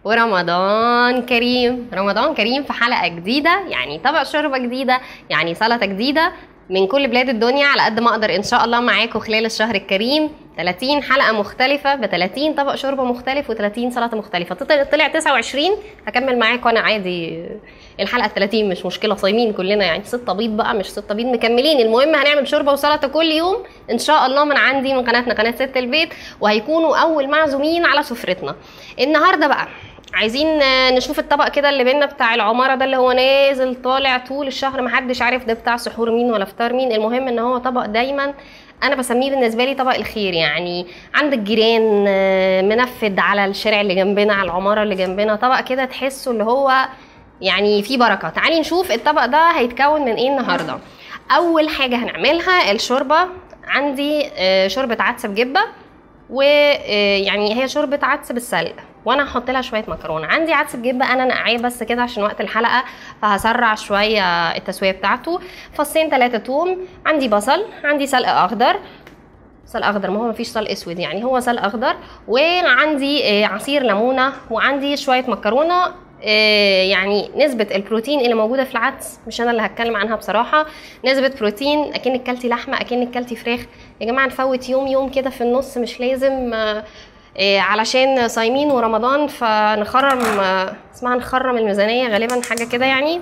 ورمضان كريم رمضان كريم في حلقة جديدة يعني طبق شوربة جديدة يعني سلطة جديدة من كل بلاد الدنيا على قد ما اقدر ان شاء الله معاكم خلال الشهر الكريم 30 حلقة مختلفة ب 30 طبق شوربة مختلف و30 سلطة مختلفة طلع طلع 29 هكمل معاكم انا عادي الحلقة 30 مش مشكلة صايمين كلنا يعني ستة بيض بقى مش ستة بيض مكملين المهم هنعمل شوربة وسلطة كل يوم ان شاء الله من عندي من قناتنا قناة ست البيت وهيكونوا اول معزومين على سفرتنا النهارده بقى عايزين نشوف الطبق كده اللي بينا بتاع العمارة ده اللي هو نازل طالع طول الشهر محدش عارف ده بتاع سحور مين ولا فطار مين المهم ان هو طبق دايما انا بسميه بالنسبه لي طبق الخير يعني عند الجيران منفذ على الشارع اللي جنبنا على العماره اللي جنبنا طبق كده تحسه اللي هو يعني فيه بركه تعالي نشوف الطبق ده هيتكون من ايه النهارده اول حاجه هنعملها الشوربه عندي شوربه عدس بجبه ويعني هي شوربه عدس بالسلق وانا هحط لها شويه مكرونه عندي عدس بجبه انا نقعيه بس كده عشان وقت الحلقه فهسرع شويه التسويه بتاعته فصين ثلاثه توم عندي بصل عندي سلق اخضر سلق اخضر ما هو مفيش سلق اسود يعني هو سلق اخضر وعندي عصير ليمونه وعندي شويه مكرونه يعني نسبة البروتين اللي موجودة في العدس مش أنا اللي هتكلم عنها بصراحة نسبة بروتين أكنك كلتي لحمة أكنك كلتي فراخ يا جماعة نفوت يوم يوم كده في النص مش لازم علشان صايمين ورمضان فنخرم اسمها نخرم الميزانية غالبا حاجة كده يعني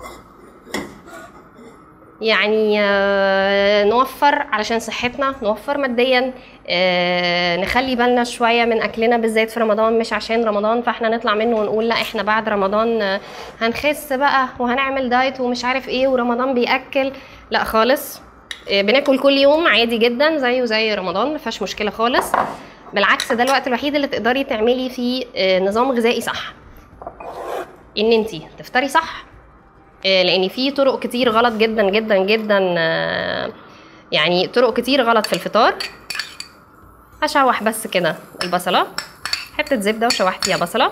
يعني نوفر علشان صحتنا نوفر ماديا نخلي بالنا شويه من اكلنا بالذات في رمضان مش عشان رمضان فاحنا نطلع منه ونقول لا احنا بعد رمضان هنخس بقى وهنعمل دايت ومش عارف ايه ورمضان بياكل لا خالص بناكل كل يوم عادي جدا زيه زي رمضان ما فيهاش مشكله خالص بالعكس ده الوقت الوحيد اللي تقدري تعملي فيه نظام غذائي صح ان انت تفطري صح لان في طرق كتير غلط جدا جدا جدا يعني طرق كتير غلط في الفطار هشوح بس كده البصله حته زبده وشوحت فيها بصله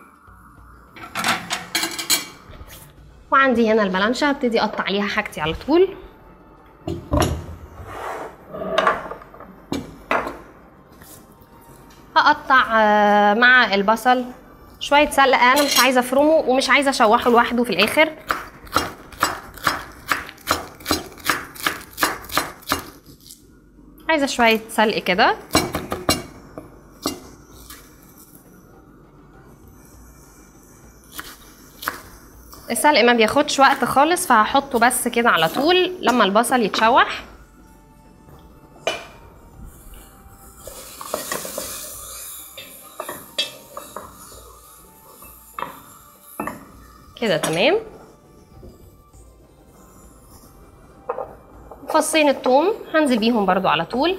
وعندي هنا البلانشه هبتدي اقطع عليها حاجتي على طول هقطع مع البصل شويه سلق انا مش عايزه افرمه ومش عايزه اشوحه لوحده في الاخر عايزه شويه سلق كده السلق ما بياخدش وقت خالص فهحطه بس كده على طول لما البصل يتشوح كده تمام فصين الثوم هنزل بيهم برضو على طول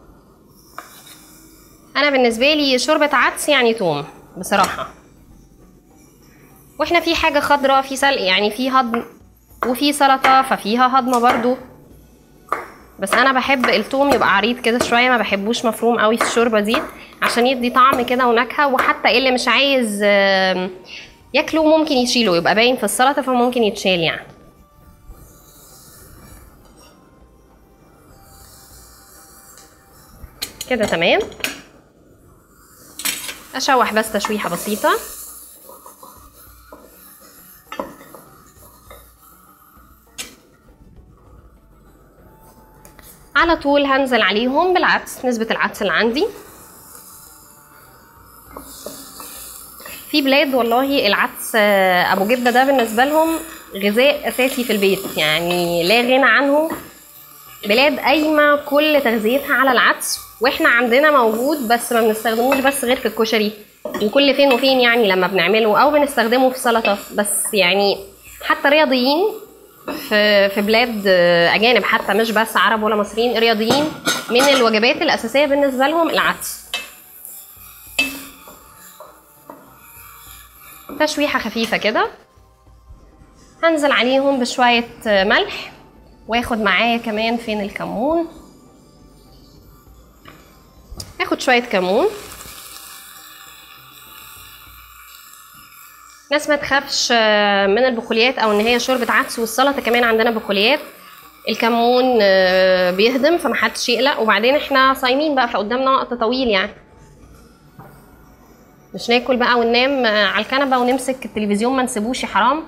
انا بالنسبه لي شوربه عدس يعني توم بصراحه واحنا في حاجه خضراء في سلق يعني في هضم وفي سلطه ففيها هضمه برضو بس انا بحب التوم يبقى عريض كده شويه ما بحبوش مفروم قوي في الشوربه دي عشان يدي طعم كده ونكهه وحتى اللي مش عايز ياكله ممكن يشيله يبقى باين في السلطه فممكن يتشال يعني كده تمام اشوح بس تشويحه بسيطه على طول هنزل عليهم بالعدس نسبه العدس اللي عندي في بلاد والله العدس ابو جبه ده بالنسبه لهم غذاء اساسي في البيت يعني لا غنى عنه بلاد قايمه كل تغذيتها على العدس واحنا عندنا موجود بس ما بنستخدموش بس غير في الكشري وكل فين وفين يعني لما بنعمله او بنستخدمه في سلطه بس يعني حتى رياضيين في في بلاد اجانب حتى مش بس عرب ولا مصريين رياضيين من الوجبات الاساسيه بالنسبه لهم العدس تشويحه خفيفه كده هنزل عليهم بشويه ملح واخد معايا كمان فين الكمون اخد شويه كمون ناس ما تخافش من البقوليات او ان هي شوربه عدس والسلطه كمان عندنا بقوليات الكمون بيهضم فمحدش يقلق وبعدين احنا صايمين بقى فقدامنا وقت طويل يعني مش ناكل بقى وننام آه، على الكنبه ونمسك التلفزيون ما نسيبوش يا حرام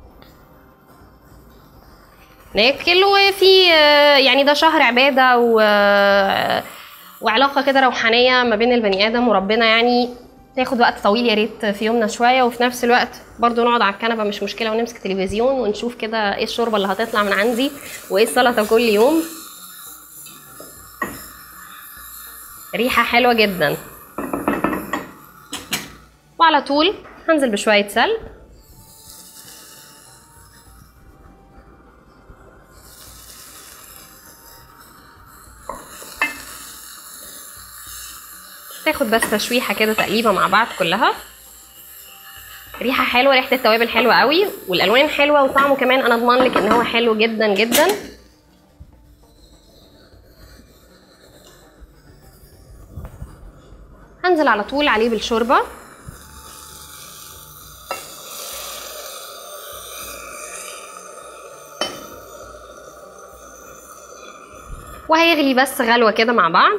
ناكل وفي آه، يعني ده شهر عباده و آه، وعلاقه كده روحانيه ما بين البني ادم وربنا يعني تاخد وقت طويل يا ريت في يومنا شويه وفي نفس الوقت برضو نقعد على الكنبه مش مشكله ونمسك تلفزيون ونشوف كده ايه الشوربه اللي هتطلع من عندي وايه السلطه كل يوم ريحه حلوه جدا وعلى طول هنزل بشويه سلق تاخد بس تشويحه كده تقليبه مع بعض كلها ريحه حلوه ريحه التوابل حلوه قوي والالوان حلوه وطعمه كمان انا اضمن لك ان هو حلو جدا جدا هنزل على طول عليه بالشوربه وهيغلي بس غلوه كده مع بعض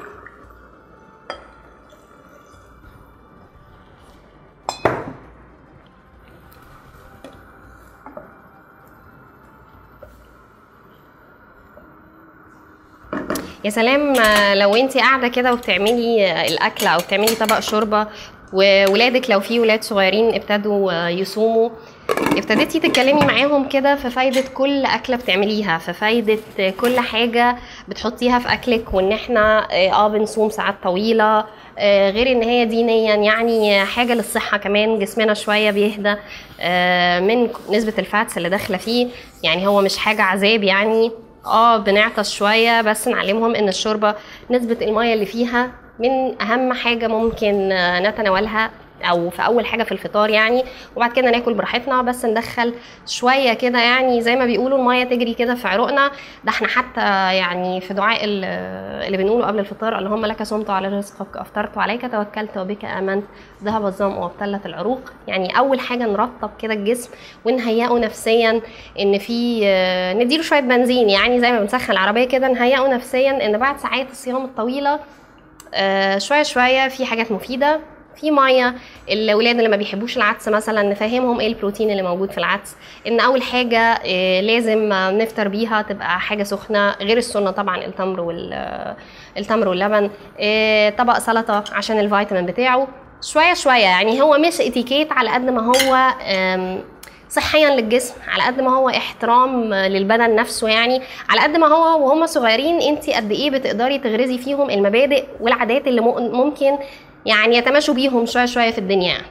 يا سلام آه، لو انت قاعده كده وبتعملي آه، الاكل او بتعملي طبق شوربه وولادك لو في ولاد صغيرين ابتدوا آه، يصوموا ابتديتي تتكلمي معاهم كده في فايدة كل أكلة بتعمليها في فايدة كل حاجة بتحطيها في أكلك وإن احنا اه بنصوم ساعات طويلة آه، غير إن هي دينيا يعني حاجة للصحة كمان جسمنا شوية بيهدى آه، من نسبة الفاتس اللي داخلة فيه يعني هو مش حاجة عذاب يعني اه بنعطش شويه بس نعلمهم ان الشوربه نسبه الميه اللي فيها من اهم حاجه ممكن آه، نتناولها او في اول حاجه في الفطار يعني وبعد كده ناكل براحتنا بس ندخل شويه كده يعني زي ما بيقولوا الميه تجري كده في عروقنا ده احنا حتى يعني في دعاء ال- اللي بنقوله قبل الفطار اللهم لك صمت على رزقك افطرت عليك توكلت وبك امنت ذهب الظمأ وابتلت العروق يعني اول حاجه نرطب كده الجسم ونهيئه نفسيا ان في آه، نديله شويه بنزين يعني زي ما بنسخن العربيه كده نهيئه نفسيا ان بعد ساعات الصيام الطويله آه، شويه شويه في حاجات مفيده في ميه الاولاد اللي ما بيحبوش العدس مثلا نفهمهم ايه البروتين اللي موجود في العدس ان اول حاجه آه، لازم آه، نفطر بيها تبقى حاجه سخنه غير السنه طبعا التمر وال آه، التمر واللبن آه، طبق سلطه عشان الفيتامين بتاعه شويه شويه يعني هو مش اتيكيت على قد ما هو آم، صحيا للجسم على قد ما هو احترام للبدن نفسه يعني على قد ما هو وهم صغيرين انت قد ايه بتقدري تغرزي فيهم المبادئ والعادات اللي مو- ممكن يعني يتماشوا بيهم شويه شويه في الدنيا يعني.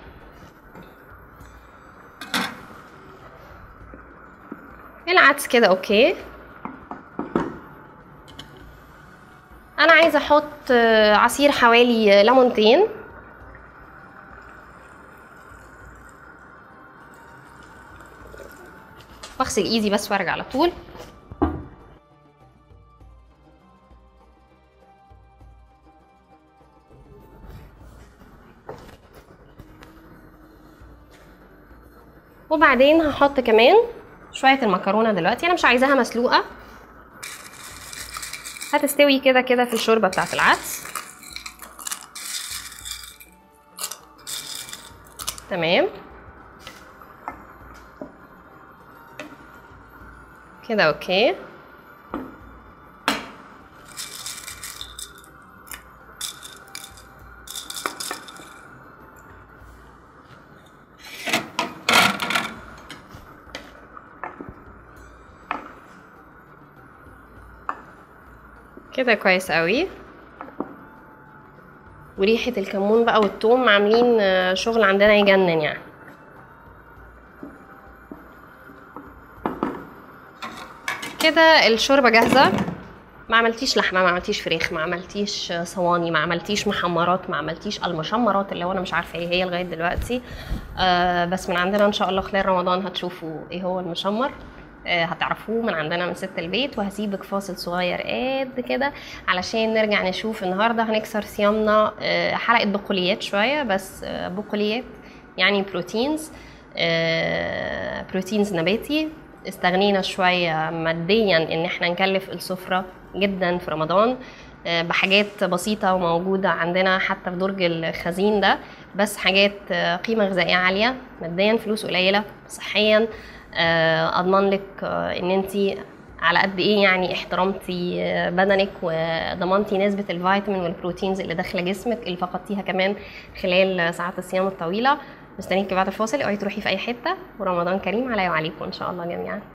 العدس كده اوكي انا عايزه احط آه، عصير حوالي ليمونتين واغسل ايدي بس وارجع على طول وبعدين هحط كمان شوية المكرونة دلوقتي أنا مش عايزاها مسلوقة هتستوي كده كده في الشوربة بتاعة العدس تمام كده اوكي كده كويس قوي وريحة الكمون بقى والثوم عاملين آه، شغل عندنا يجنن يعني كده الشوربه جاهزه ما عملتيش لحمه ما عملتيش فراخ ما عملتيش صواني ما عملتيش محمرات ما عملتيش المشمرات اللي هو انا مش عارفه ايه هي لغايه دلوقتي آه بس من عندنا ان شاء الله خلال رمضان هتشوفوا ايه هو المشمر آه هتعرفوه من عندنا من ست البيت وهسيبك فاصل صغير قد كده علشان نرجع نشوف النهارده هنكسر صيامنا آه حلقه بقوليات شويه بس آه بقوليات يعني بروتينز آه بروتينز نباتي استغنينا شوية ماديا ان احنا نكلف السفرة جدا في رمضان آه، بحاجات بسيطة وموجودة عندنا حتى في درج الخزين ده بس حاجات آه، قيمه غذائيه عاليه ماديا فلوس قليله صحيا آه، اضمن لك آه، ان انت على قد ايه يعني احترمتي آه، بدنك وضمنتي نسبه الفيتامين والبروتينز اللي داخله جسمك اللي فقدتيها كمان خلال ساعات الصيام الطويله مستنيك بعد الفاصل اوعي تروحي في اي حته ورمضان كريم عليا وعليكم ان شاء الله جميعا